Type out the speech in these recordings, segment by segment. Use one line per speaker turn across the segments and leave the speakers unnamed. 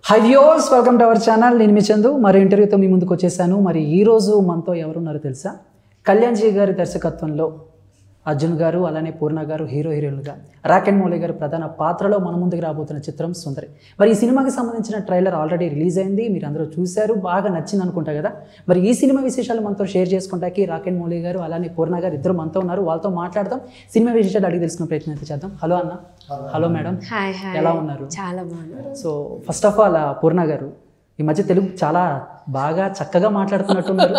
High viewers welcome to our channel నేను మీ చందు మరి ఇంటర్వ్యూతో మీ ముందుకు వచ్చేసాను మరి ఈ రోజు మనతో ఎవరున్నారో తెలుసా కళ్యాణ్ జీ గారి దర్శకత్వంలో అర్జున్ గారు అలానే పూర్ణ గారు హీరో హీరోయిన్లుగా రాక్ అండ్ మౌలి గారు ప్రధాన పాత్రలో మన ముందుకు రాబోతున్న చిత్రం సుందరి మరి ఈ సినిమాకి సంబంధించిన ట్రైలర్ ఆల్రెడీ రిలీజ్ అయింది మీరు అందరూ చూశారు బాగా నచ్చింది అనుకుంటా కదా మరి ఈ సినిమా విశేషాలు మనతో షేర్ చేసుకుంటాకి రాక్ అండ్ మౌలి గారు అలానే పూర్ణ గారు ఇద్దరు మనతో ఉన్నారు వాళ్ళతో మాట్లాడదాం సినిమా విశేషాలు అడిగి తెలుసుకునే ప్రయత్నం అయితే చేద్దాం హలో అన్న హలో మేడం
హాయ్ హాయ్
ఎలా ఉన్నారు
చాలా బాగున్నారు
so first of all Poorna గారు ఈ మధ్య తెలుగు చాలా బాగా చక్కగా మాట్లాడుతున్నట్టున్నారు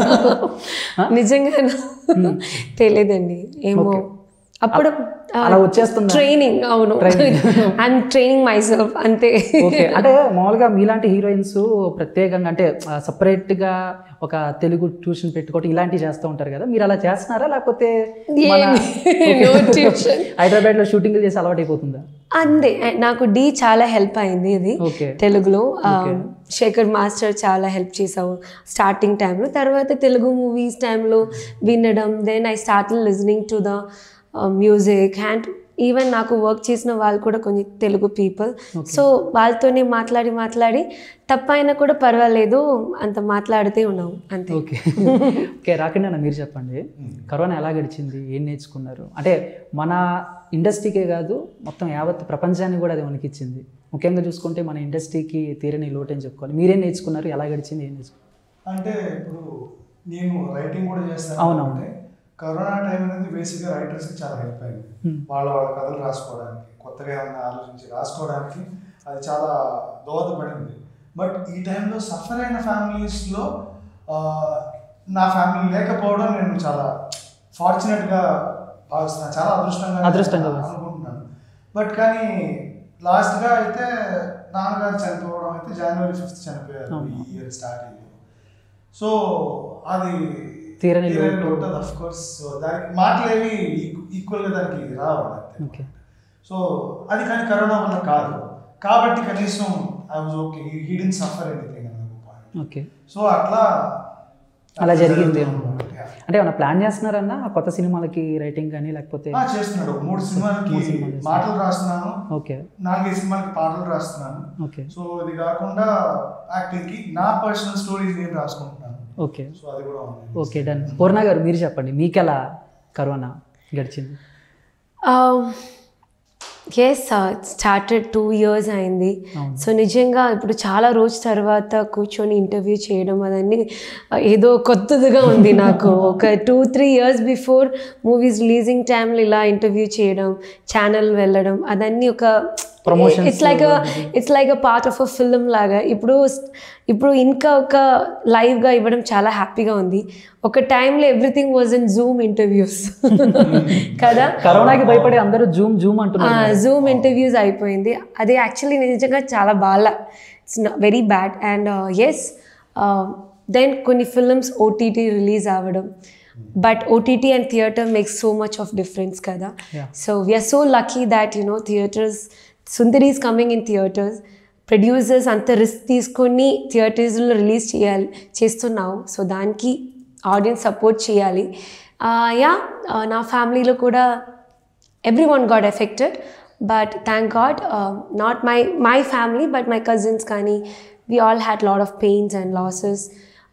నిజంగా తెలియదండి ఏమో అప్పుడు
అలా వచ్చేస్తుందా
ట్రైనింగ్ అవును ఐఎమ్ ట్రైనింగ్ మై సెల్ఫ్ అంతే
ఓకే అంటే మామూలుగా మీలాంటి హీరోయిన్స్ ప్రత్యేకంగా అంటే separate గా ఒక తెలుగు ట్యూషన్ పెట్టుకోవటం ఇలాంటివి చేస్తూ ఉంటారు కదా మీరు అలా చేస్తున్నారా లేకపోతే మన-
No tuition.
హైదరాబాద్ లో షూటింగ్ చేసి అలవాటు అయిపోతుందా
అంతే నాకు డి చాలా హెల్ప్ అయింది ఇది
ఓకే
తెలుగులో ఆ, శేఖర్ మాస్టర్ చాలా హెల్ప్ చేసావు స్టార్టింగ్ టైంలో తర్వాత తెలుగు మూవీస్ టైంలో వినడం then I start listening to the music and even నాకు వర్క్ చేసిన వాళ్ళు కూడా కొన్ని తెలుగు పీపుల్ సో వాళ్ళతోనే మాట్లాడి మాట్లాడి తప్పైనా కూడా పర్వాలేదు అంత మాట్లాడితే ఉన్నాం అంతే
ఓకే ఓకే రాకండి అన్న మీరు చెప్పండి కరోనా ఎలా గడిచింది ఏం నేర్చుకున్నారు అంటే మన ఇండస్ట్రీకే కాదు మొత్తం యావత్ ప్రపంచాన్ని కూడా అది మనకి ఇచ్చింది ముఖ్యంగా చూసుకుంటే మన ఇండస్ట్రీకి తీరని లోటు అని చెప్పుకోవాలి మీరేం నేర్చుకున్నారు ఎలా గడిచింది ఏం నేర్చుకున్నారు
అంటే ఇప్పుడు నేను రైటింగ్ కూడా చేస్తాను
అవునవును.
కాబట్టి కరోనా టైం అనేది బేసిక్గా రైటర్స్కి చాలా హెల్ప్ అయింది వాళ్ళ వాళ్ళ కథలు రాసుకోవడానికి కొత్తగా ఏమైనా ఆలోచించి రాసుకోవడానికి అది చాలా దోహదపడింది బట్ ఈ టైంలో సఫర్ అయిన ఫ్యామిలీస్లో నా ఫ్యామిలీ లేకపోవడం నేను చాలా ఫార్చునేట్గా భావిస్తున్నాను చాలా అదృష్టంగా
అదృష్టంగా భావిస్తున్నాను.
అనుకుంటున్నాను బట్ కానీ లాస్ట్గా అయితే నాన్నగారు చనిపోవడం అయితే జనవరి ఫిఫ్త్ చనిపోయారు
అవును.
ఈ ఇయర్ స్టార్టింగ్ సో అది
తీరని లోటు.
ఉంటుంది అఫ్ కోర్స్ సో దానికి మాటలేవి ఈక్వల్గా దానికి రావాలి అంతే.
ఓకే
సో అది కానీ కరోనా వల్ల కాదు కాబట్టి కనీసం I was okay he didn't suffer anything అన్నది పాయింట్
ఓకే
సో అట్లా
అలా జరిగింది
జరుగుతూ ఉంది.
అంటే ఏమైనా ప్లాన్ చేస్తున్నారన్నా ఆ కొత్త సినిమాలకి రైటింగ్ కానీ లేకపోతే
ఆ, చేస్తున్నాడు మూడు సినిమాలకి
మూడు సినిమాలు చేస్తున్నాడు.
మాటలు రాస్తున్నాను
ఓకే
నాలుగైదు సినిమాలకి పాటలు రాస్తున్నాను
ఓకే
సో ఇది కాకుండా యాక్టింగ్ కి నా పర్సనల్ స్టోరీస్ నేను రాసుకుంటున్నాను
ఓకే
సో అది కూడా ఉంది
ఓకే డన్ పూర్ణ గారు మీరు చెప్పండి మీకు ఎలా కరోనా గడిచింది
ఎస్ స్టార్టెడ్ టూ ఇయర్స్ అయింది
అవును.
సో నిజంగా ఇప్పుడు చాలా రోజు తర్వాత కూర్చొని ఇంటర్వ్యూ చేయడం అదన్నీ uh, ఏదో కొత్తదిగా ఉంది నాకు ఒక two three years before movies releasing టైంలో ఇలా ఇంటర్వ్యూ చేయడం ఛానల్ వెళ్ళడం అదన్నీ ఒక
Promotions
it's like it's like a part of a film లాగా ఇప్పుడు ఇప్పుడు ఇంకా ఒక లైవ్గా ఇవ్వడం చాలా హ్యాపీగా ఉంది ఒక టైంలో everything was in Zoom interviews కదా
కరోనాకి భయపడి అందరూ జూమ్ జూమ్ అంటున్నారు
జూమ్ ఇంటర్వ్యూస్ అయిపోయింది అది యాక్చువల్లీ నిజంగా చాలా బాగా it's very bad and yes then కొన్ని ఫిల్మ్స్ ఓటీటీ రిలీజ్ అవ్వడం but OTT and theatre makes so much of difference కదా
Yeah.
So we're so lucky that you know theatres Sundari is coming in theatres producers అంత risk తీసుకొని థియేటర్స్లో release చేయాలి చేస్తున్నావు so దానికి audience support చేయాలి యా నా ఫ్యామిలీలో కూడా everyone got affected but thank God not my my family but my cousins కానీ we all had lot of pains and losses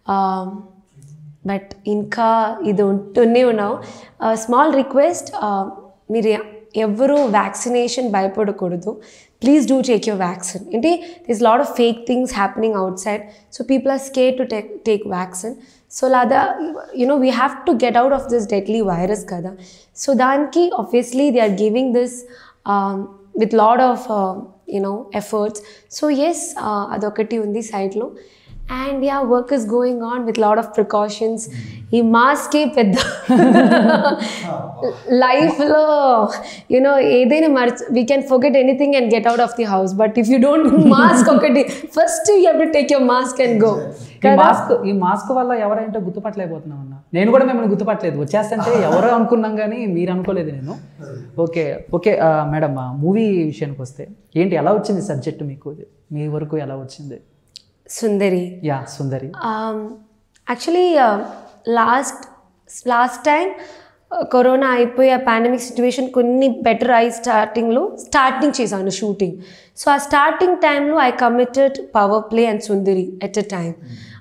but ఇంకా ఇది ఉంటూనే ఉన్నావు స్మాల్ రిక్వెస్ట్ మీరు ఎవరు వ్యాక్సినేషన్ భయపడకూడదు please do take your vaccine అంటే this lot of fake things happening outside so people are scare to take take vaccine so లాదా you know we have to get out of this deadly virus కదా so దానికి obviously they are giving this with lot of you know efforts so yes అదొకటి ఉంది సైడ్లో and yeah work is going on with lot of precautions ఈ మాస్కే పెద్ద లైఫ్లో you know ఏదైనా మర్చి we can forget anything and get out of the house but if you don't mask ఒకటి first you have to take your mask and go
ఈ mask ఈ mask వల్ల ఎవరంటే గుర్తుపట్టలేకపోతున్నాం అన్న నేను కూడా మిమ్మల్ని గుర్తుపట్టలేదు వచ్చేస్తుంటే ఎవరో అనుకున్నాం కానీ మీరు అనుకోలేదు నేను ఓకే ఓకే ఆ, మేడం ఆ మూవీ విషయానికి వస్తే ఏంటి ఎలా వచ్చింది సబ్జెక్ట్ మీకు మీ వరకు ఎలా వచ్చింది
Sundari
yeah Sundari
actually last last time corona అయిపోయి ఆ పాండమిక్ సిచ్యువేషన్ కొన్ని బెటర్ అయి స్టార్టింగ్లో స్టార్టింగ్ చేశాను షూటింగ్ సో ఆ స్టార్టింగ్ టైంలో I committed Power Play and Sundari at a time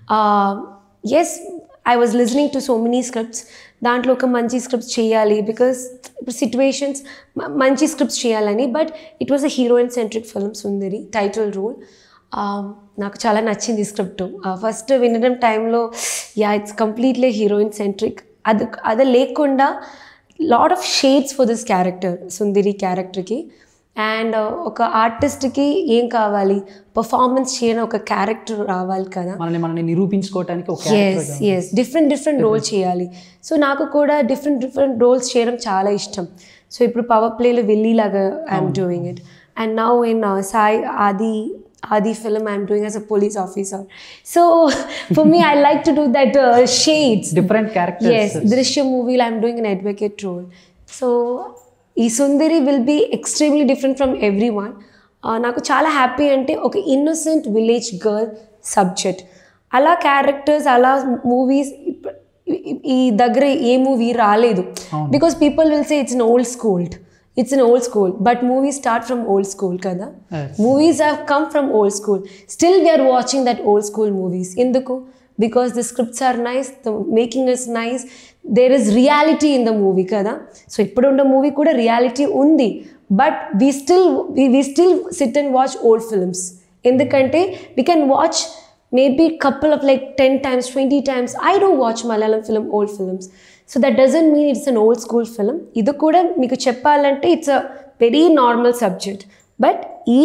yes I was listening to so many scripts దాంట్లో ఒక మంచి స్క్రిప్ట్స్ చేయాలి బికాస్ ఇప్పుడు సిచ్యువేషన్స్ మంచి స్క్రిప్ట్స్ చేయాలని but it was a heroine centric film Sundari title role నాకు చాలా నచ్చింది స్క్రిప్ట్ ఫస్ట్ వినడం టైంలో yeah it's completely heroine centric అది అది లేకుండా lot of shades for this character Sundari క్యారెక్టర్కి అండ్ ఒక ఆర్టిస్ట్కి ఏం కావాలి పర్ఫార్మెన్స్ చేయని ఒక క్యారెక్టర్ రావాలి కదా
మనల్ని మనల్ని నిరూపించుకోవడానికి ఒక
ఎస్ ఎస్ డిఫరెంట్ డిఫరెంట్ రోల్ చేయాలి సో నాకు కూడా డిఫరెంట్ డిఫరెంట్ రోల్స్ చేయడం చాలా ఇష్టం సో ఇప్పుడు పవర్ ప్లేలో వెళ్ళిలాగా I'm doing it and now in Sai Aadi Aadi film I'm doing as a police officer so for me I like to do that shades
different
ఎస్
క్యారెక్టర్స్
దృశ్య మూవీలో I'm doing an advocate role so ఈ Sundari will be extremely different from everyone నాకు చాలా happy అంటే ఒక innocent village girl subject అలా characters అలా movies ఈ దగ్గర ఏ మూవీ రాలేదు because people will say it's an old schooled it's an old school but movie start from old school కదా
Yes.
Movies have come from old school still we're watching that old school movies ఎందుకు because the scripts are nice the making is nice there is reality in the movie కదా so ఇప్పుడు ఉన్న movie కూడా reality ఉంది but we still we still sit and watch old films ఎందుకంటే we can watch maybe couple of like ten times twenty times I don't watch Malayalam film old films so that doesn't mean it's an old school film ఇది కూడా మీకు చెప్పాలంటే it's a very normal subject but ఈ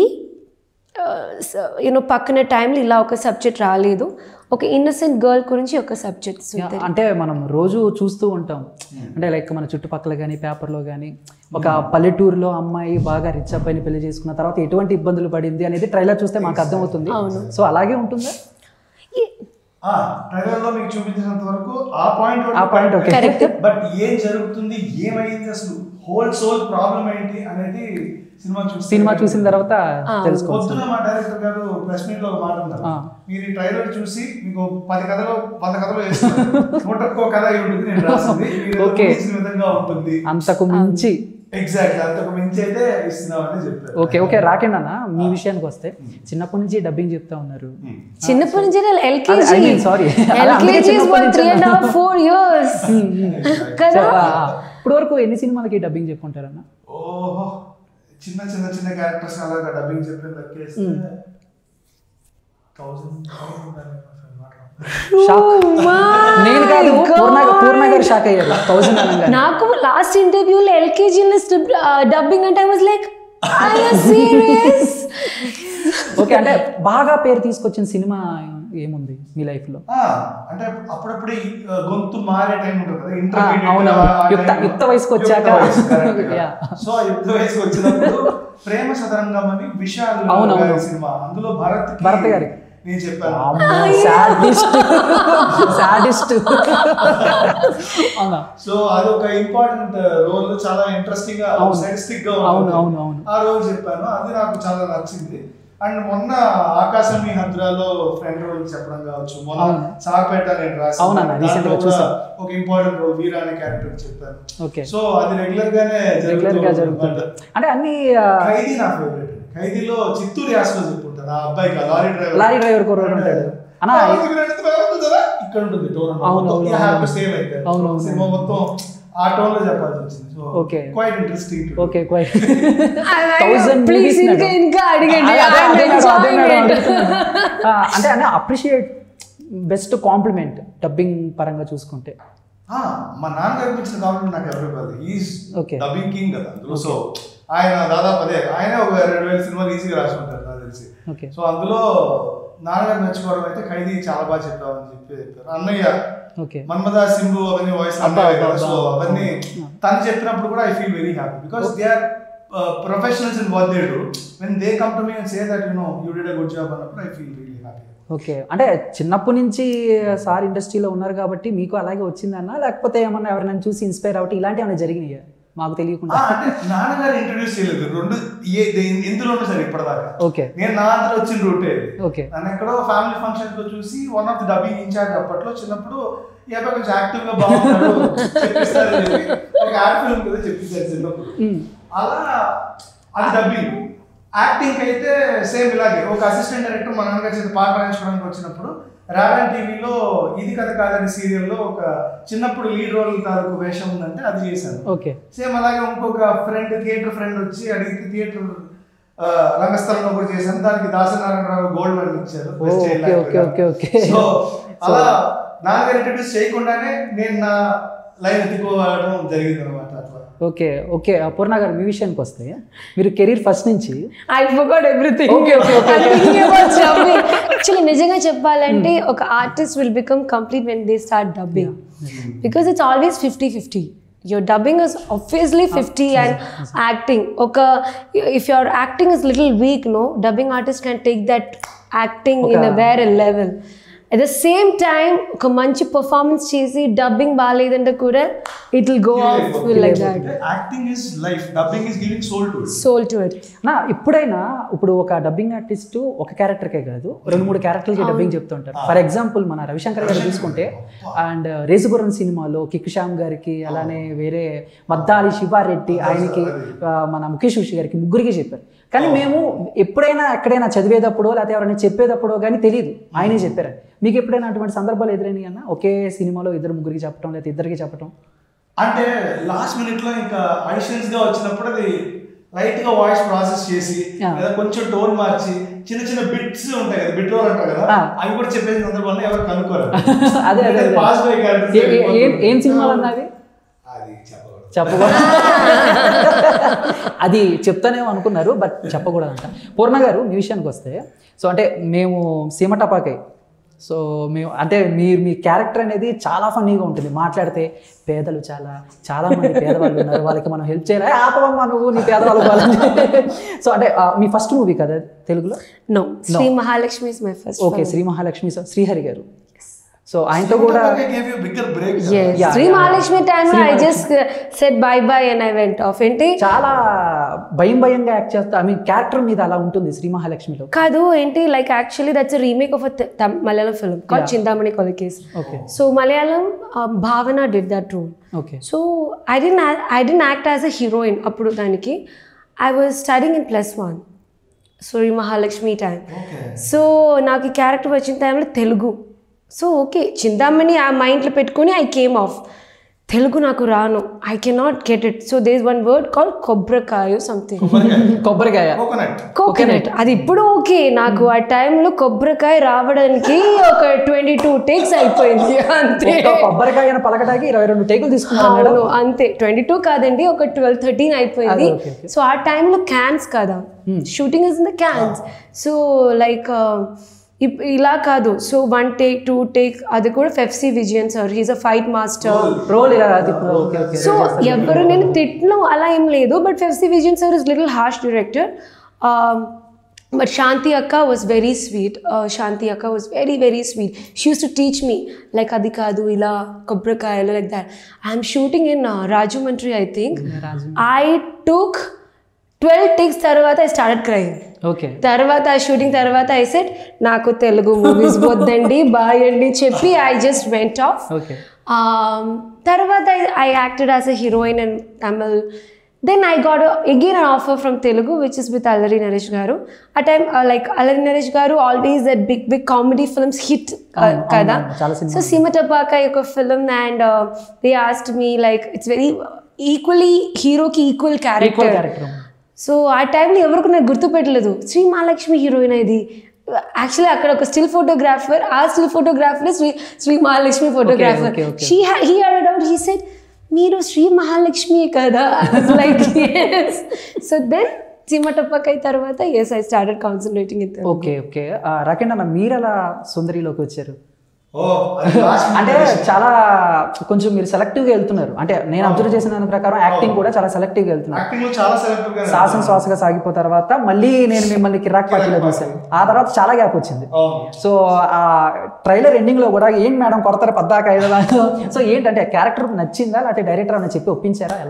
you know పక్కన టైంలో ఇలా ఒక subject రాలేదు ఒక ఇన్నసెంట్ గర్ల్ గురించి ఒక సబ్జెక్ట్
అంటే మనం రోజు చూస్తూ ఉంటాం అంటే లైక్ మన చుట్టుపక్కల కానీ పేపర్లో కానీ ఒక పల్లెటూరులో అమ్మాయి బాగా రిచ్ అబ్బాయిని పెళ్లి చేసుకున్న తర్వాత ఎటువంటి ఇబ్బందులు పడింది అనేది ట్రైలర్ చూస్తే మాకు అర్థమవుతుంది సో అలాగే ఉంటుందా
ట్రైలర్ లో మీకు చూపించినంత వరకు ఆ పాయింట్
ఆ point okay.
Correct.
బట్ ఏం జరుగుతుంది ఏమైంది అసలు హోల్ సోల్ ప్రాబ్లం ఏంటి అనేది సినిమా చూసి
సినిమా చూసిన తర్వాత తెలుసుకోవచ్చు
పొద్దున మా డైరెక్టర్ గారు ప్రెస్ మీట్ లో ఒక మాట అన్నారు
ఆ.
మీరు ఈ ట్రైలర్ చూసి మీకు పది కథలు వంద కథలు వేస్తారు నూట ఒక్కో కథ అయి ఉంటుంది నేను రాసింది మీరు ఏదో
Okay.
ఊహించిన విధంగా ఉంటుంది
అంతకు మించి
ఎగ్జాక్ట్ అంతకు మించి అయితే ఇస్తున్నామని చెప్పారు
ఓకే ఓకే రాకండి అన్న మీ విషయానికి వస్తే చిన్నప్పటి నుంచి డబ్బింగ్ చెప్తా ఉన్నారు
చిన్నప్పటి నుంచి
అదే, I
ఎల్కేజీ
mean, sorry. అలా అందుకే
ఎల్కేజీ
చిన్నప్పటి నుంచి
three and half four years కదా
సో, ఆ, ఇప్పుడు వరకు ఎన్ని సినిమాలకి డబ్బింగ్ చెప్పుకుంటారన్న
ఓహో చిన్న చిన్న చిన్న క్యారెక్టర్స్ అలాగా డబ్బింగ్ చెప్పిన లెక్కేస్తే థౌసండ్
షాక్ నేను కాదు పూర్ణ పూర్ణ గారు షాక్ అయ్యారు థౌసండ్ అనగా
నాకు లాస్ట్ ఇంటర్వ్యూలో ఎల్కేజీలో డబ్బింగ్ అంటే I was like serious
okay అంటే బాగా పేరు తీసుకొచ్చిన సినిమా ఏముంది మీ లైఫ్ లో
అంటే అప్పుడప్పుడు ఈ, ఆ, గొంతు మారే టైం ఉంటుంది కదా
ఆ,
ఇంటర్మీడియట్
అవునవును. యుక్త- యుక్త వయసుకు వచ్చాక. Yeah.
సో ఆ యుక్త వయసుకు వచ్చినప్పుడు ప్రేమ సదరంగం అని విశాల్
అవునవును.
గారి సినిమా అందులో భరత్
భరత్ గారి.
నేను చెప్పాను
సాడిస్ట్ సాడిస్ట్ అవునా
సో అదొక ఇంపార్టెంట్ రోల్ చాలా ఇంట్రెస్టింగ్ గా
అవును.
సైంటిస్టిక్ గా
అవును,
ఉంటుంది.
అవును, అవును.
ఆ రోల్ చెప్పాను అది నాకు చాలా నచ్చింది అండ్ మొన్న ఆకాశం మీ హద్రాలో ఫ్రెండ్ రోల్ చెప్పడం కావచ్చు మొన్న
అవును.
సార్పేట నేను రాసాను.
అవునన్న,
దాంట్లో
recent గా
కూడా
చూసాను.
ఒక ఇంపార్టెంట్ రోల్ వీరా అనే క్యారెక్టర్ చెప్పాను
ఓకే
సో అది రెగ్యులర్ గానే
రెగ్యులర్ గా
జరుగుతూ
జరుగుతుంది
ఉంటుంది.
అంటే అన్ని ఆ,
ఖైదీ నా ఫేవరెట్ ఖైదీలో చిత్తూరు యాసలో చెప్పుంటారు ఆ అబ్బాయికి ఆ లారీ డ్రైవర్
లారీ డ్రైవర్ కుర్రోడు ఉంటాడు. అన్నా,
ఆ, ఇక్కడ ఉంటుంది, ఇక్కడ ఉంటుంది కదా, ఇక్కడ ఉంటుంది టోన్
అవును, అవును, అవును.
సేమ్ అయితే
అవును, అవును.
సినిమా మొత్తం ఆ టోన్ లో చెప్పాల్సి వచ్చింది so
Okay.
Quite interesting
okay quite thousand
please ఇంకా ఇంకా అడగండి
అంటే అన్న అప్రిషియేట్ బెస్ట్ కాంప్లిమెంట్ డబ్బింగ్ పరంగా చూసుకుంటే
మా నాన్న కనిపించిన కాంప్లిమెంట్ నాకు ఎవరు ఇవ్వాలి ఈజ్
Okay.
డబ్బింగ్ కింగ్ కదా అందులో సో ఆయన దాదాపు అదే ఆయన ఒక రెండు వేల సినిమాలు ఈజీగా రాసి ఉంటారు నాకు తెలిసి
ఓకే
సో అందులో నాన్నగారు మెచ్చుకోవడం అయితే ఖైదీ చాలా బాగా చెప్పావు అని చెప్పి చెప్పారు అన్నయ్య
ఓకే
మన్మద సింబు అవన్నీ వాయిస్
అబ్బా,
అన్నయ్య
అబ్బా,
కదా సో
అబ్బా.
అవన్నీ తను చెప్పినప్పుడు కూడా I feel very happy because they are professionals in what they do when they come to me and say that you know you did a good job అన్నప్పుడు I feel really happy
okay అంటే చిన్నప్పటి నుంచి sir ఇండస్ట్రీలో ఉన్నారు కాబట్టి మీకు అలాగే వచ్చిందన్న లేకపోతే ఏమన్నా ఎవరైనా చూసి ఇన్స్పైర్ అవ్వటం ఇలాంటివి ఏమైనా జరిగినాయా మాకు తెలియకుండా
అంటే నాన్నగారు ఇంట్రడ్యూస్ చేయలేదు రెండు ఏ దే- ఎందులోనూ సరే ఇప్పటిదాకా
ఓకే
నేను నా అంతా వచ్చిన రూటే ఇది.
ఓకే
నన్ను ఎక్కడో ఫ్యామిలీ ఫంక్షన్స్ లో చూసి one of the dubbing in charge అప్పట్లో చిన్నప్పుడు ఈ అబ్బాయి కొంచెం యాక్టివ్ గా బాగున్నాడు చెప్పిస్తారు అని చెప్పి ఒక యాడ్ ఫిల్మ్ కదా చెప్పిస్తారు చిన్నప్పుడు అలా అది డబ్బింగ్ యాక్టింగ్ అయితే సేమ్ ఇలాగే ఒక అసిస్టెంట్ డైరెక్టర్ మా నాన్నగారి చేత పాట రాయించుకోవడానికి వచ్చినప్పుడు రావణ్ టీవీలో ఇది కథ కాదని సీరియల్లో ఒక చిన్నప్పుడు లీడ్ రోల్ తాలూకు వేషం ఉందంటే అది చేశాను
ఓకే
సేమ్ అలాగే ఇంకొక ఫ్రెండ్ థియేటర్ ఫ్రెండ్ వచ్చి అడిగితే థియేటర్ రంగస్థలంలో కూడా చేశాను దానికి దాసనారాయణరావు గోల్డ్ మెడల్ ఇచ్చారు
oh,
Best child
okay,
actor
okay,
గా.
Okay, okay.
సో అలా నాన్నగారు ఇంట్రడ్యూస్ చేయకుండానే నేను నా లైన్ ఎత్తుకోవడం జరిగింది అనమాట అట్లా
ఓకే ఓకే పూర్ణ గారు మీ విషయానికి వస్తే మీరు కెరీర్ ఫస్ట్ నుంచి
I forgot everything
Okay, okay, okay.
Actually నిజంగా చెప్పాలంటే ఒక artist will become complete when they start dubbing because it's always fifty fifty your dubbing is obviously fifty and acting ఒక if your acting is little weak no dubbing artist can take that acting in a వేరే level at the same time ఒక మంచి performance చేసి dubbing బాగాలేదంటే కూడా it will go of like that
acting is life dubbing is giving soul to
soul to it
నా ఎప్పుడైనా ఇప్పుడు ఒక డబ్బింగ్ ఆర్టిస్ట్ ఒక క్యారెక్టర్కే కాదు రెండు మూడు క్యారెక్టర్కి డబ్బింగ్ చెప్తుంటారు ఫర్ ఎగ్జాంపుల్ మన రవిశంకర్ గారు తీసుకుంటే అండ్ రేసుగురం సినిమాలో కిక్ శ్యామ్ గారికి అలానే వేరే మద్దాలి శివారెడ్డి ఆయనకి ఆ, మన ముఖేష్ ఋషి గారికి ముగ్గురికి చెప్పారు కానీ మేము ఎప్పుడైనా ఎక్కడైనా చదివేటప్పుడో లేకపోతే ఎవరైనా చెప్పేటప్పుడో కానీ తెలియదు ఆయనే చెప్పారు మీకు ఎప్పుడైనా అటువంటి సందర్భాలు ఎదురైనాయి అన్న ఒకే సినిమాలో ఇద్దరు ముగ్గురికి చెప్పడం లేకపోతే ఇద్దరికి చెప్పడం
అంటే లాస్ట్ మినిట్ లో ఇంకా అడిషన్స్ గా వచ్చినప్పుడు అది లైట్ గా వాయిస్ ప్రాసెస్ చేసి
Yeah.
లేదా కొంచెం టోన్ మార్చి చిన్న చిన్న బిట్స్ ఉంటాయి కదా బిట్ రోల్ అంటారు కదా
Ah.
అవి కూడా చెప్పేసిన సందర్భంలో ఎవరు కనుక్కోరు
అదే అదే అదే.
పాస్ బై characters
ఏ- ఏ- ఏం- ఏం సినిమాలు అన్నవి
అది చెప్పకూడదు
చెప్పకూడదు అది చెప్తానేమో అనుకున్నారు బట్ చెప్పకూడదంట పూర్ణ గారు మీ విషయానికి వస్తే సో అంటే మేము సీమ టపాకే సో మేము అంటే మీరు మీ క్యారెక్టర్ అనేది చాలా ఫన్నీగా ఉంటుంది మాట్లాడితే పేదలు చాలా చాలా మంది పేదవాళ్ళు ఉన్నారు వాళ్ళకి మనం హెల్ప్ చేయాలి "ఏ, ఆపవమ్మా నువ్వు నీ పేదవాళ్ళు వాళ్ళని సో అంటే ఆ, మీ ఫస్ట్ మూవీ కదా తెలుగులో
No, Sri Mahalakshmi is my first.
Okay Shri Mahalakshmi sir Srihari గారు సో ఆయనతో కూడా
gave you bigger break
Yes,
Yeah,
Sri
yeah,
Mahalakshmi time
Sri
I just uh, said bye bye and I went off. ఏంటి
చాలా భయం భయంగా act చేస్తా I mean character మీద అలా ఉంటుంది శ్రీ మహాలక్ష్మిలో
కాదు ఏంటి like actually that's remake of Malayalam film call Chinthamani Kolacase
okay
so Malayalam Bhavana did that role
okay
so I didn't I didn't act as a heroine అప్పుడు దానికి I was studying in plus one Sri Mahalakshmi time
Okay.
So నాకు ఈ character వచ్చిన టైంలో Telugu so okay Chintamani ఆ మైండ్లో పెట్టుకొని I came of Telugu నాకు రాను I cannot get it so there is one word call కొబ్బరికాయ సంథింగ్
కొబ్బరికాయ
కోకోనట్
కోకోనట్ అది ఇప్పుడు ఓకే నాకు ఆ టైంలో కొబ్బరికాయ రావడానికి ఒక ట్వంటీ టూ టేక్స్ అయిపోయింది అంతే
ఒక్క కొబ్బరికాయ పలకటానికి ఇరవై రెండు టేకులు తీసుకున్నారు మేడం
అవును అంతే ట్వంటీ టూ కాదండి ఒక ట్వెల్వ్ థర్టీన్ అయిపోయింది
అదే, okay,
సో ఆ టైంలో క్యాన్స్ కదా shooting is in the Cannes so like ఇలా కాదు so one take two take అది కూడా Fefsi Vijayan sir he's a fight master
role ఇలా తిప్పు ఓకే ఓకే
సో ఎవరు నేను తిట్టను అలా ఏం లేదు but Fefsi Vijayan sir is little harsh director but Shanti అక్క వాజ్ వెరీ స్వీట్ శాంతి అక్క was very very sweet she use to teach me like అది కాదు ఇలా కొబ్బరికాయలు like that I'm shooting in Rajahmundry I think I took twelve takes తర్వాత I started crime
okay
తర్వాత ఆ shooting తర్వాత ఐ సెట్ నాకు తెలుగు మూవీస్ వద్దండి బాయ్ అండి చెప్పి I just went off
okay
Um, తర్వాత I acted as a heroine and Tamil then I got again an offer from Telugu which is with Allari Naresh garu ఆ time like Allari Naresh garu always that big big comedy films hit
అవును,
కదా
అవును, చాలా సినిమాలు.
So Seematapaka యొక్క film and they asked me like it's very equally హీరోకి equal
equal
character
character
so ఆ టైంలో ఎవరికి నాకు గుర్తుపెట్టలేదు శ్రీ మహాలక్ష్మి హీరోయిన్ ఇది యాక్చువల్లీ అక్కడ ఒక స్టిల్ ఫోటోగ్రాఫర్ ఆ still photographer Sri Sri Mahalakshmi photographer
okay, okay.
She he added out he said మీరు శ్రీ మహాలక్ష్మి కదా లైక్ సో దెన్ చిమ్మటప్పకై తర్వాత yes I started concentrating in
okay okay రాకేండ్ అన్న మీరు అలా సుందరిలోకి వచ్చారు
ఓ అది లాస్ట్
అంటే చాలా కొంచెం మీరు సెలెక్టివ్గా వెళ్తున్నారు అంటే నేను అబ్జర్వ్ చేసిన దాని ప్రకారం యాక్టింగ్ కూడా చాలా సెలెక్టివ్గా వెళ్తున్నారు
యాక్టింగ్ లో చాలా సెలెక్టివ్ గా
శ్వాసం శ్వాసగా సాగిపోయిన తర్వాత మళ్ళీ నేను మిమ్మల్ని కిరాక్ పార్టీలో చూశాను ఆ తర్వాత చాలా గ్యాప్ వచ్చింది
అవును
సో ఆ ట్రైలర్ ఎండింగ్ లో కూడా ఏం మేడం కొడతారు పద్దాక ఐదు సో ఏంటంటే క్యారెక్టర్ నచ్చిందా లేకపోతే డైరెక్టర్ అని చెప్పి ఒప్పించారా ఎలాగ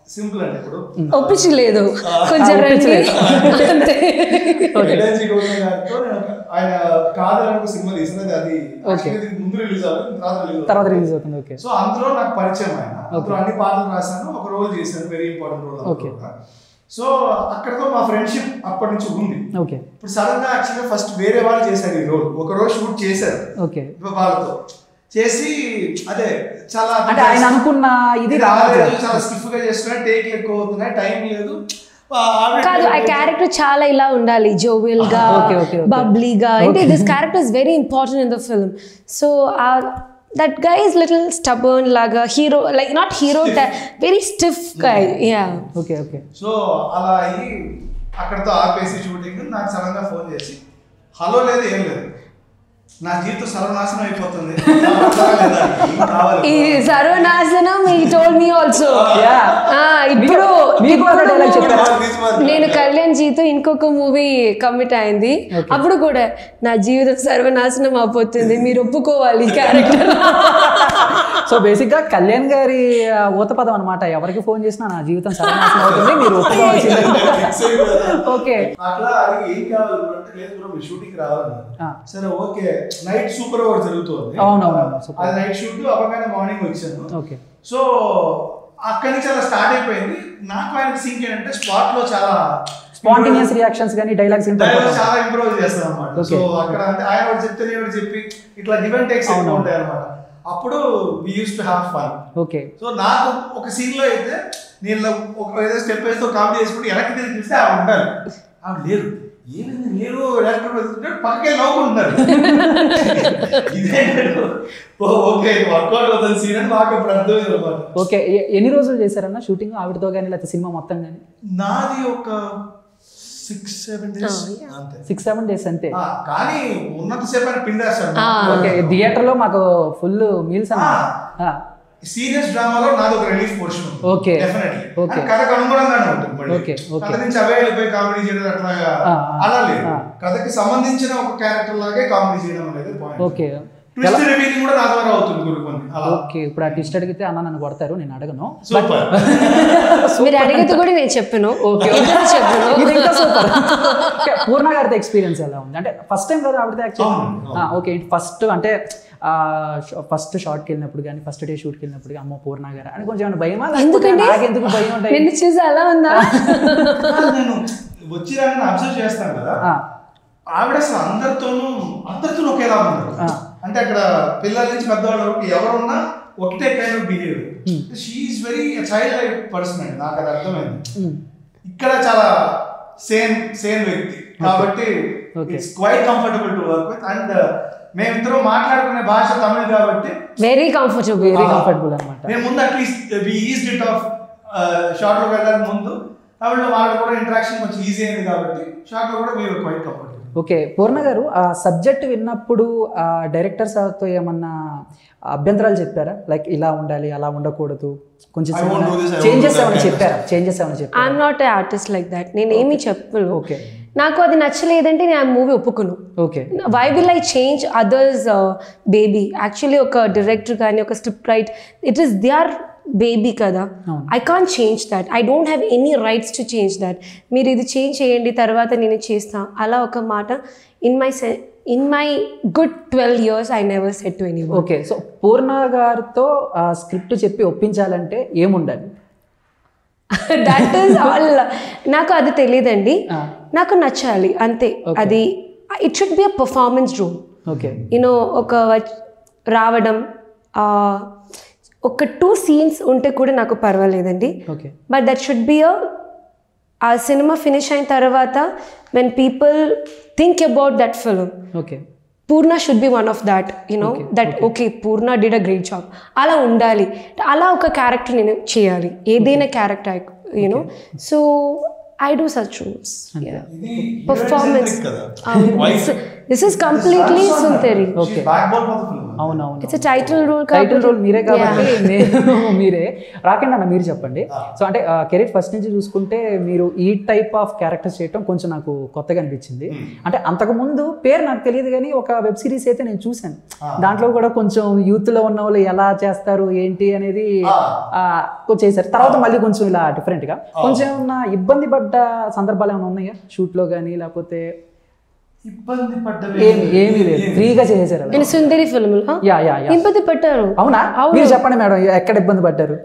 సింపుల్ అండి ఇప్పుడు
ఒప్పించలేదు కొంచెం రండి అంతే
ఎల్ఐజీ గౌతమ్ గారితో నేను ఒక- ఆయన కాదని ఒక సినిమా తీసినది అది actually దీనికి ముందు రిలీజ్ అవ్వాలి తర్వాత రిలీజ్
తర్వాత రిలీజ్ అవుతుంది ఓకే
సో అందులో నాకు పరిచయం ఆయన అందులో అన్ని పాటలు రాశాను ఒక రోల్ చేశాను very important role
Okay.
So అక్కడతో మా ఫ్రెండ్షిప్ అప్పటి నుంచి ఉంది
ఓకే
ఇప్పుడు సడన్ గా యాక్చువల్గా ఫస్ట్ వేరే వాళ్ళు చేశారు ఈ రోల్ ఒక రోజు షూట్ చేశారు
ఓకే
వాళ్ళతో చేసి అదే చాలా
అంటే ఆయన అనుకున్న ఇది
ఇది
రాలేదు
రాలేదు చాలా స్టిఫ్ గా చేస్తున్నా టేక్ ఎక్కువ అవుతున్నాయి టైం లేదు ఆ, ఆవిడ
కాదు ఆ క్యారెక్టర్ చాలా ఇలా ఉండాలి జోవియల్ గా
Okay, okay, okay.
బబ్లీగా అంటే this character is very important in the film so that guy is little stubborn లాగా hero like not hero very stiff guy yeah
okay okay
so అలా అయ్యి అక్కడతో ఆపేసి షూటింగ్ నాకు సడన్ గా ఫోన్ చేసి హలో లేదు ఏం లేదు నా జీవితం సర్వనాశనం అయిపోతుంది నా వల్ల లేదా? ఏం కావాలి
ఈ సర్వనాశనం ఈ టోల్ మీ ఆల్సో
Yeah.
ఇప్పుడు
మీకు ఒక
ఇప్పుడు
dialogue చెప్పారా?
This was-
నేను కళ్యాణ్ జీతో ఇంకొక మూవీ కమిట్ అయింది అప్పుడు కూడా నా జీవితం సర్వనాశనం అయిపోతుంది మీరు ఒప్పుకోవాలి క్యారెక్టర్
సో బేసిక్ గా కళ్యాణ్ గారి ఆ, ఊత పదం అనమాట ఎవరికి ఫోన్ చేసినా నా జీవితం సర్వనాశనం అవుతుంది మీరు ఒప్పుకోవాల్సిందే
Fix అయిపోయాను.
ఓకే
అట్లా అడిగి ఏం కావాలి బ్రో అంటే లేదు బ్రో మీరు షూటింగ్ రావాలన్నారు
ఆ.
సరే ఓకే నైట్ సూపర్ ఓవర్ జరుగుతుంది
అవునవును, super.
అది నైట్ షూట్ అవగానే మార్నింగ్ వచ్చాను
ఓకే
సో అక్కడి నుంచి అలా స్టార్ట్ అయిపోయింది నాకు ఆయన సింక్ ఏంటంటే స్పాట్ లో చాలా
స్పాంటేనియస్ రియాక్షన్స్ కానీ డైలాగ్స్
డైలాగ్ చాలా ఇంప్రూవ్ చేస్తాను అనమాట
Okay.
సో అక్కడ అంటే ఆయన ఒకటి చెప్తే నేను ఒకటి చెప్పి ఇట్లా గివ్ అండ్ టేక్స్ ఎక్కువ
అవును.
ఉంటాయి అనమాట అప్పుడు we use to have fun
okay
so నాకు ఒక సీన్ లో అయితే నేను ఇలా ఒక ఏదో స్టెప్ వేస్తూ కామెడీ చేసుకుంటూ వెనక్కి తిరిగి చూస్తే ఆవిడ ఉంటారు ఆవిడ లేరు ఏమైంది నేను డైరెక్టర్ వెళ్తుంటే పక్కకే నవ్వుకుంటున్నారు ఇదే ఓ ఓకే వర్కౌట్ అవుతుంది సీన్ అని మాకు అప్పుడు అర్థమైంది అనమాట
ఓకే ఎ- ఎన్ని రోజులు చేశారన్న షూటింగ్ ఆవిడతో కానీ లేకపోతే సినిమా మొత్తం కానీ
నాది ఒక సిక్స్ సెవెన్ డేస్ అంతే
సిక్స్ సెవెన్ డేస్ అంతే
ఆ, కానీ ఉన్నంతసేపు ఆయన పిండేస్తాడు
ఓకే థియేటర్ లో మాకు ఫుల్ మీల్స్ అన్న
సీరియస్ డ్రామాలో నాది ఒక relief portion
Okay.
Definitely
Okay.
కథకు అనుగుణంగానే ఉంటుంది మళ్ళీ
Okay, okay.
కథ నుంచి అవే వెళ్ళిపోయి కామెడీ చేయడం అట్లాగా
ఆ, ఆ.
అలా లేదు
ఆ.
కథకి సంబంధించిన ఒక క్యారెక్టర్ లాగే కామెడీ చేయడం అనేది పాయింట్
ఓకే
ట్విస్ట్ రివీలింగ్ కూడా నా ద్వారా అవుతుంది గురు కొన్ని అలా
ఓకే ఇప్పుడు ఆ ట్విస్ట్ అడిగితే అన్న నన్ను కొడతారు నేను అడగను
సూపర్
మీరు అడిగితే కూడా నేను చెప్పను
ఓకే
ఇద్దరు చెప్పను
ఇది ఇంకా సూపర్ పూర్ణ గారితో ఎక్స్పీరియన్స్ ఎలా ఉంది అంటే ఫస్ట్ టైం కదా ఆవిడతో
అవును,
యాక్చువల్ ఓకే ఫస్ట్ అంటే ఫస్ట్ షార్ట్కి వెళ్ళినప్పుడు కానీ ఫస్ట్ డే షూట్కి వెళ్ళినప్పుడు కానీ, అమ్మో పూర్ణ గారు అని కొంచెం ఏమైనా భయమా లేకపోతే
ఎందుకండి?
నాకెందుకు భయం ఉంటాయి
నిన్ను చూసి అలా ఉందా
నేను వచ్చి రాని అబ్జర్వ్ చేస్తాను కదా
ఆ,
ఆవిడ అసలు అందరితోనూ అందరితోనూ ఒకేలా ఉన్నారు
ఆ.
అంటే అక్కడ పిల్లల నుంచి పెద్దవాళ్ళ వరకు ఎవరున్నా ఒకటే kind of behaviour she's very child like person అండి నాకు అది అర్థమైంది
ఉమ్,
ఇక్కడ చాలా సేమ్ సేమ్ వ్యక్తి కాబట్టి
Okay.
It's quite comfortable to work with and మేమిద్దరం మాట్లాడుకునే భాష తమిళ్ కాబట్టి
వెరీ కంఫర్టబుల్
వెరీ కంఫర్టబుల్ అనమాట
నేను ముందు at least we is it of short లో వెళ్ళడానికి ముందు తమిళ్లో వాళ్ళకి కూడా ఇంటరాక్షన్ కొంచెం ఈజీ అయింది కాబట్టి షార్ట్ లో కూడా మీరు క్వైట్ కంఫర్టబుల్
ఓకే పూర్ణ గారు ఆ సబ్జెక్ట్ విన్నప్పుడు ఆ డైరెక్టర్స్తో ఏమన్నా అభ్యంతరాలు చెప్పారా లైక్ ఇలా ఉండాలి అలా ఉండకూడదు కొంచెం
I won't do this, I won't
changes
do that
ఏమైనా
kind of
చెప్పారా చేంజెస్ ఏమైనా చెప్పారా
I'm not a artist like that నేను ఏమీ చెప్పను
ఓకే
నాకు అది నచ్చలేదంటే నేను ఆ మూవీ ఒప్పుకోను
okay
why will I change others baby actually ఒక డైరెక్టర్ కానీ ఒక script right it is they are baby కదా
అవును.
I can change that I don't have any rights to change that మీరు ఇది చేంజ్ చేయండి తర్వాత నేను చేస్తా అలా ఒక మాట in my in my good twelve years I never set to any
okay so Purna గారితో ఆ స్క్రిప్ట్ చెప్పి ఒప్పించాలంటే ఏముండాలి
దట్ ఈస్ ఆల్ నాకు అది తెలియదండి
ఆ.
నాకు నచ్చాలి అంతే అది it should be a performance room
okay
you know ఒక వచ్- రావడం ఆ, ఒక టూ సీన్స్ ఉంటే కూడా నాకు పర్వాలేదండి
okay
but that should be a ఆ సినిమా ఫినిష్ అయిన తర్వాత when people think about that film
okay
Purna should be one of that you know that okay Purna did a great job అలా ఉండాలి అలా ఒక క్యారెక్టర్ నేను చేయాలి ఏదైనా character you know so I do such rules
ఇది
Performance.
కదా
Um,
wife
this is completely Sundari
backbone of the film
అవునవును
it's title role
title role మీరే కాబట్టి నేను మీరే రాకండి అన్న మీరు చెప్పండి సో అంటే కెరీర్ ఫస్ట్ నుంచి చూసుకుంటే మీరు ఈ టైప్ ఆఫ్ క్యారెక్టర్స్ చేయటం కొంచెం నాకు కొత్తగా అనిపించింది అంటే అంతకు ముందు పేరు నాకు తెలియదు కానీ ఒక వెబ్ సిరీస్ అయితే నేను చూశాను దాంట్లో కూడా కొంచెం యూత్ లో ఉన్న వాళ్ళు ఎలా చేస్తారు ఏంటి అనేది ఆ, కొంచెం చేశారు తర్వాత మళ్ళీ కొంచెం ఇలా డిఫరెంట్ గా కొంచెం ఏమన్నా ఇబ్బంది పడ్డ సందర్భాలు ఏమైనా ఉన్నాయా షూట్ లో కానీ లేకపోతే
ఇబ్బంది పడ్డవి
ఏమి ఏమీ లేదు ఫ్రీగా చేసేసారు అలా
నేను సుందరి ఫిల్మ్ లో
యా యా యా
ఇబ్బంది పెట్టారు
అవునా మీరు చెప్పండి మేడం ఎక్కడ ఇబ్బంది పడ్డారు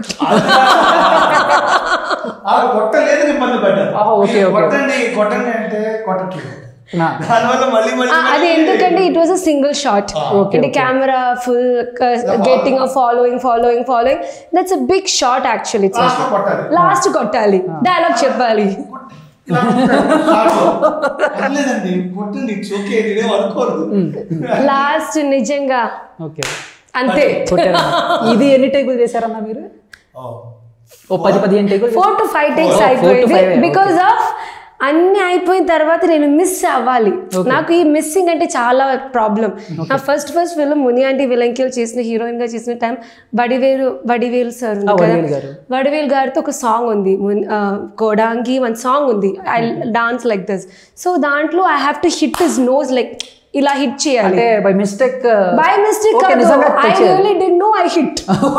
ఆ కొట్టలేదు ఇబ్బంది పడ్డారు
ఆహా, ఓకే, ఓకే.
కొట్టండి కొట్టండి అంటే కొట్టట్లేదు
నా
దానివల్ల మళ్ళీ మళ్ళీ
ఆ, అది ఎందుకంటే it was a single shot అంటే camera full getting following following following that's a big shot actually
last లో కొట్టాలి
లాస్ట్ కొట్టాలి డైలాగ్ చెప్పాలి
ఇలా కొట్టాలి. Last లో. పర్లేదండి కొట్టండి ఇట్స్ ఓకే నేనేం అనుకోరు
లాస్ట్ నిజంగా
ఓకే
అంతే
కొట్టారన్న ఇది ఎన్ని టేకులు చేశారన్న మీరు ఓ పది పదిహేను టేకులు
four to five takes
Oh, four to
అయిపోయింది
five, okay.
బికాస్ ఆఫ్ అన్ని అయిపోయిన తర్వాత నేను మిస్ అవ్వాలి నాకు ఈ మిస్సింగ్ అంటే చాలా ప్రాబ్లం నా first first film Muniyandi Vilangiyal చేసిన హీరోయిన్ గా చేసిన టైం బడివేలు బడివేలు సార్ ఉంది
Ah,
కదా
వడివేలు గారు.
వడివేలు గారితో ఒక సాంగ్ ఉంది మున్- ఆ, కోడాంగి వన్ సాంగ్ ఉంది I dance like this so దాంట్లో I have to hit his nose like ఇలా హిట్ చేయాలి
అంటే by mistake
by mistake
okay
కాదు
నిజంగా
I really did no I hit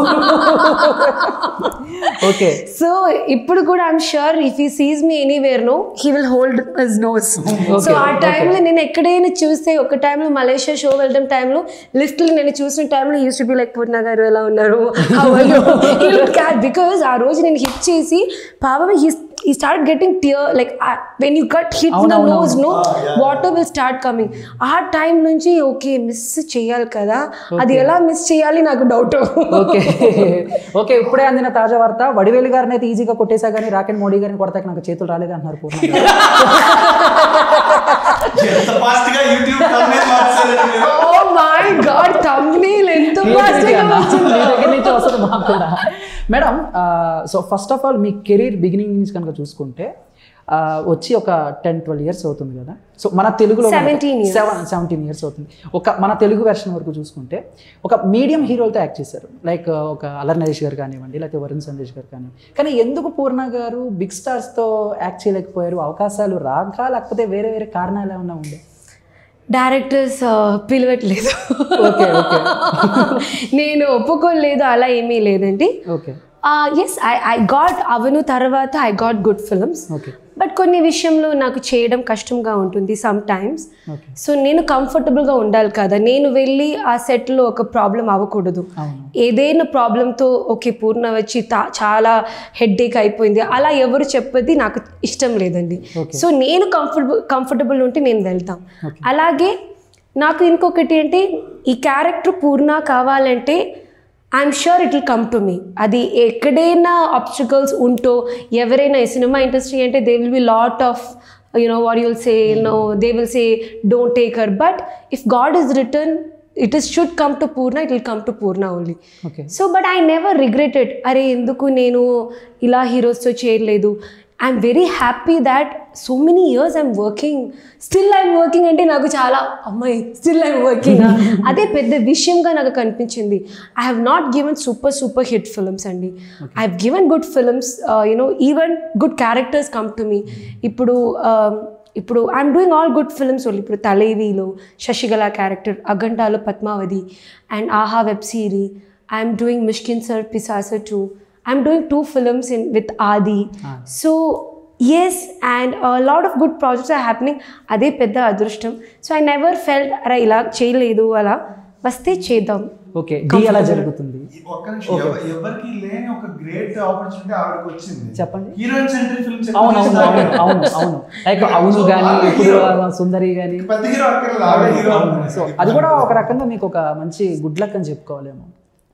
okay
so ఇప్పుడు కూడా I'm sure if he sees me anywhere no he will hold his nose so ఆ టైంలో నేను ఎక్కడైనా చూస్తే ఒక టైంలో మలేషియా షో వెళ్ళడం టైంలో లిఫ్ట్లో నేను చూసిన టైంలో use to be like Purna garu ఎలా ఉన్నారు బికాస్ ఆ రోజు నేను హిట్ చేసి పాపం హీ ఈ start getting tear like when you cut hit the
అవునవును.
Nose no water will start coming ఆ టైం నుంచి ఓకే మిస్ చేయాలి కదా అది ఎలా మిస్ చేయాలి నాకు డౌట్
ఓకే ఓకే ఇప్పుడే అందిన తాజా వార్త వడివేలు గారిని అయితే ఈజీగా కొట్టేసా కానీ రాకెట్ మోడీ గారిని కొడతాక నాకు చేతులు రాలేదు అంటున్నారు పూర్ణ గారు.
ఎంత ఫాస్ట్ గా యూట్యూబ్ thumbnail మార్చేసారండి మీరు.
ఓ మై గాడ్ thumbnail ఎంత fast
Creativity
గా
అన్న.
వచ్చింది.
మీ దగ్గర నుంచి వస్తుంది మాకు కూడా madam so first of all me career beginning నుంచి కనుక చూసుకుంటే ఆ, వచ్చి ఒక టెన్ ట్వెల్వ్ ఇయర్స్ అవుతుంది కదా సో మన తెలుగులో
17 years.
సెవెన్ సెవెంటీన్ ఇయర్స్ అవుతుంది ఒక మన తెలుగు వెర్షన్ వరకు చూసుకుంటే ఒక మీడియం హీరోలతో యాక్ట్ చేశారు లైక్ ఒక అల్లరి నరేష్ గారు కానివ్వండి లేకపోతే వరుణ్ సందేశ్ గారు కానివ్వండి కానీ ఎందుకు పూర్ణ గారు బిగ్ స్టార్స్తో యాక్ట్ చేయలేకపోయారు అవకాశాలు రాక లేకపోతే వేరే వేరే కారణాలు ఏమైనా ఉండే
డైరెక్టర్స్ పిలవట్లేదు
ఓకే ఓకే
నేను ఒప్పుకోలేదు అలా ఏమీ లేదండి
okay
yes I I got అవను తర్వాత I got good films
okay
but కొన్ని విషయంలో నాకు చేయడం కష్టంగా ఉంటుంది సమ్ టైమ్స్
ఓకే
సో నేను కంఫర్టబుల్గా ఉండాలి కదా నేను వెళ్ళి ఆ సెట్లో ఒక ప్రాబ్లం అవ్వకూడదు
అవును
ఏదైనా ప్రాబ్లంతో ఓకే పూర్ణ వచ్చి తా- చాలా హెడ్ఏక్ అయిపోయింది అలా ఎవరు చెప్పది నాకు ఇష్టం లేదండి
Okay.
సో నేను కంఫర్టబుల్ కంఫర్టబుల్ ఉంటే నేను వెళ్తాం
Okay.
అలాగే నాకు ఇంకొకటి అంటే ఈ క్యారెక్టర్ పూర్ణ కావాలంటే I'm sure it will come to me అది ఎక్కడైనా ఆబ్స్టికల్స్ ఉంటో ఎవరైనా ఈ సినిమా ఇండస్ట్రీ అంటే they will be lot of you know what you'll say no they will say don't take her but if god is written it is should come to purna it will come to purna only
okay
so but I never regretted అరే ఎందుకు నేను ఇలా హీరోస్తో చేయలేదు I'm very happy that so many years I'm working still I'm working అంటే నాకు చాలా అమ్మాయి స్టిల్ ఐఎమ్ వర్కింగ్ అదే పెద్ద విషయంగా నాకు కనిపించింది I have not given super super hit films అండి I have given good films you know even good characters come to me ఇప్పుడు um, ఇప్పుడు I'm doing all good films only ఇప్పుడు తలేవిలో శశికళ క్యారెక్టర్ అగంటాలో Padmavathi and Aha web series I'm doing Mysskin sir Pisasu two I'm doing two films in with Aadhi so yes and lot of good projects are happening అదే పెద్ద అదృష్టం so I never felt అలా ఇలా చేయలేదు అలా వస్తే చేద్దాం
ఓకే డి ఎలా జరుగుతుంది
ఈ ఒక్క నిమిషం ఎవ- ఎవరికి లేని ఒక గ్రేట్ ఆపర్చునిటీ ఆవిడకి వచ్చింది
చెప్పండి.
హీరోయిన్ సెంట్రిక్ ఫిల్మ్స్
అవును అవును అవును అవును అవును లైక్ అవును కానీ ఇప్పుడు సుందరి కానీ
పెద్ద హీరో అక్కర్లేదు ఆవిడ హీరో
సో అది కూడా ఒక రకంగా మీకు ఒక మంచి గుడ్ లక్ అని చెప్పుకోవాలేమో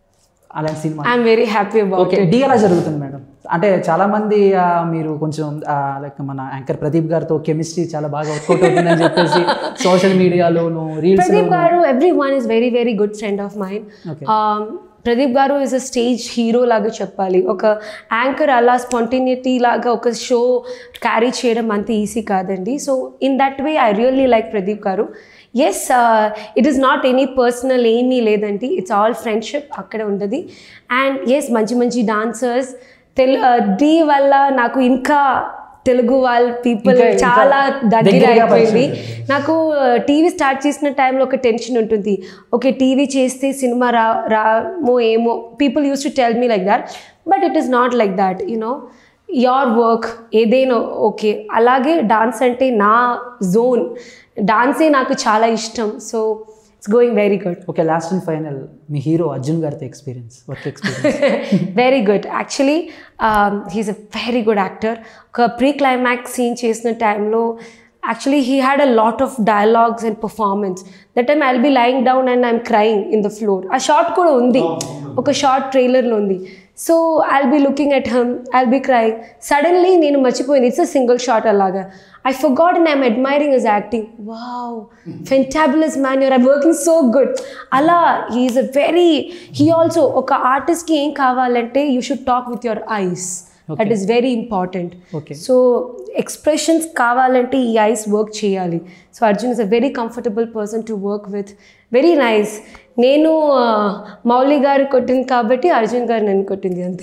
అలాంటి సినిమా
I'm very happy about
okay డి ఎలా జరుగుతుంది మేడం అంటే చాలా మంది ఆ, మీరు కొంచెం లైక్ మన యాంకర్ ప్రదీప్ గారితో కెమిస్ట్రీ చాలా బాగా వర్కౌట్ అవుతుందని చెప్పేసి social మీడియాలోను reels
Pradeep garu everyone is very very good friend of mind
Okay.
Pradeep garu is a stage hero లాగా చెప్పాలి ఒక యాంకర్ అలా స్పాంటేనిటీ లాగా ఒక షో క్యారీ చేయడం అంత ఈజీ కాదండి so in that way I really like Pradeep garu yes it is not any personal ఏమీ లేదండి ఇట్స్ ఆల్ ఫ్రెండ్షిప్ అక్కడ ఉండదు అండ్ ఎస్ మంచి మంచి డాన్సర్స్ తెలు డి వల్ల నాకు ఇంకా తెలుగు వాళ్ళ పీపుల్
ఇంకా- ఇంకా
చాలా దగ్గర
దగ్గరగా
అయిపోయింది
పరిచయం.
నాకు టీవీ స్టార్ట్ చేసిన టైంలో ఒక టెన్షన్ ఉంటుంది ఓకే టీవీ చేస్తే సినిమా రా రామో ఏమో people use to tell me like that but it is not like that you know your work ఏదైనా ఓకే అలాగే డాన్స్ అంటే నా జోన్ డాన్సే నాకు చాలా ఇష్టం so it's going very good
okay last and final me hero Arjun గారితో experience work experience
very good actually he's a very good actor ఒక ప్రీ క్లైమాక్స్ సీన్ చేసిన టైంలో actually he had a lot of dialogues and performance that time I'll be lying down and I'm crying in the floor ఆ short కూడా ఉంది ఒక short ట్రైలర్లో ఉంది so I'll be looking at him I'll be crying suddenly నేను మర్చిపోయింది it's a single short అలాగా I forgot and I'm admiring his acting wow fantabulous man you're I working so good అలా he's a very he also ఒక ఆర్టిస్ట్కి ఏం కావాలంటే you should talk with your eyes that is very important
Okay.
So expressions కావాలంటే ఈ eyes work చేయాలి so Arjun is a very comfortable person to work with very nice నేను ఆ, మౌలి గారు కొట్టింది కాబట్టి అర్జున్ గారు నన్ను కొట్టింది అంతే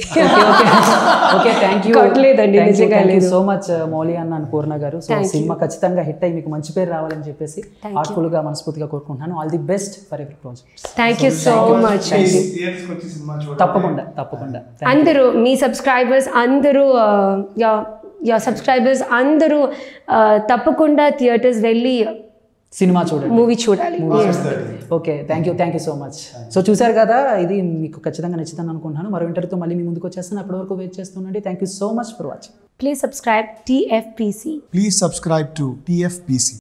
ఓకే థ్యాంక్ యూ
కొట్టలేదండి, నిజంగా లేదు.
సో మచ్ మౌలి అన్న and పూర్ణ గారు సో
Thank you.
సినిమా ఖచ్చితంగా హిట్ అయ్యి మీకు మంచి పేరు రావాలని చెప్పేసి
Thank you.
హార్ట్ఫుల్ గా మనస్ఫూర్తిగా కోరుకుంటున్నాను ఆల్ ది బెస్ట్ ఫర్ ఎవరి project
thank you so much
Please, theatres కి వచ్చి సినిమా చూడండి
తప్పకుండా తప్పకుండా Thank you.
అందరూ మీ సబ్స్క్రైబర్స్ అందరూ యా యా సబ్స్క్రైబర్స్ అందరూ ఆ, తప్పకుండా థియేటర్స్ వెళ్ళి
సినిమా చూడండి
మూవీ చూడాలి
August 30.
Okay thank you thank you so much so చూశారు కదా ఇది మీకు ఖచ్చితంగా నచ్చుతుంది అనుకుంటున్నాను మరో ఇంటర్వ్యూతో మళ్ళీ మీ ముందుకు వచ్చేస్తాను అప్పటి వరకు వెయిట్ చేస్తుండండి thank you so much for watching
please subscribe TFPC
Please subscribe to TFPC.